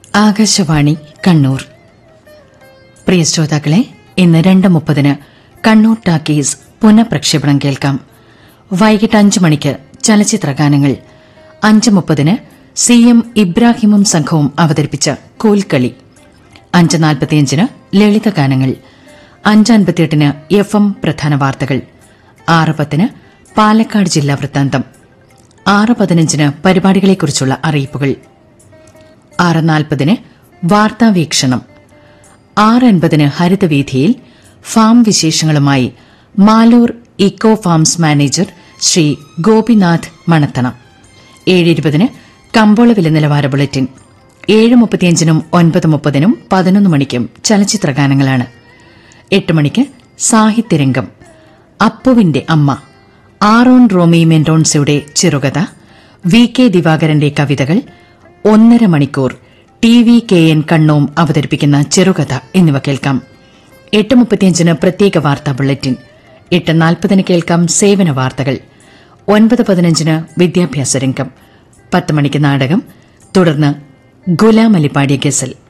ആകാശവാണി കണ്ണൂർ പ്രിയ ശ്രോതാക്കളെ ഇന്ന് രണ്ട് മുപ്പതിന് കണ്ണൂർ ടാക്കീസ് പുനഃപ്രക്ഷേപണം കേൾക്കാം വൈകിട്ട് അഞ്ച് മണിക്ക് ചലച്ചിത്ര ഗാനങ്ങൾ അഞ്ച് മുപ്പതിന് സി എം ഇബ്രാഹിമും സംഘവും അവതരിപ്പിച്ച കോൽക്കളി അഞ്ച് നാൽപ്പത്തിയഞ്ചിന് ലളിത ഗാനങ്ങൾ അഞ്ച് അൻപത്തിയെട്ടിന് എഫ് എം പ്രധാന വാർത്തകൾ ആറ് പത്തിന് പാലക്കാട് ജില്ലാ വൃത്താന്തം ആറ് പതിനഞ്ചിന് പരിപാടികളെക്കുറിച്ചുള്ള അറിയിപ്പുകൾ ആറ് നാൽപ്പതിന് വാർത്താവീക്ഷണം ആറ് അൻപതിന് ഹരിതവീഥിയിൽ ഫാം വിശേഷങ്ങളുമായി Maloor eco farms manager Shri Gopinath Manathana ഏഴ് ഇരുപതിന് കമ്പോള വില നിലവാര ബുള്ളറ്റിൻ ഏഴ് മുപ്പത്തിയഞ്ചിനും ഒൻപത് മുപ്പതിനും പതിനൊന്ന് മണിക്കും ചലച്ചിത്ര ഗാനങ്ങളാണ് എട്ട് മണിക്ക് സാഹിത്യരംഗം അപ്പുവിന്റെ അമ്മ ആറോൺ റോമി മെൻഡോൺസയുടെ ചെറുകഥ വി കെ ദിവാകരന്റെ കവിതകൾ ഒന്നര മണിക്കൂർ T V K N Kannom അവതരിപ്പിക്കുന്ന ചെറുകഥ എന്നിവ കേൾക്കാം എട്ട് മുപ്പത്തിയഞ്ചിന് പ്രത്യേക വാർത്താ ബുള്ളറ്റിൻ എട്ട് നാൽപ്പതിന് കേൾക്കാം സേവന വാർത്തകൾ ഒൻപത് പതിനഞ്ചിന് വിദ്യാഭ്യാസ രംഗം പത്ത് മണിക്ക് നാടകം തുടർന്ന് ഗുലാം അലി പാടിയ ഗസൽ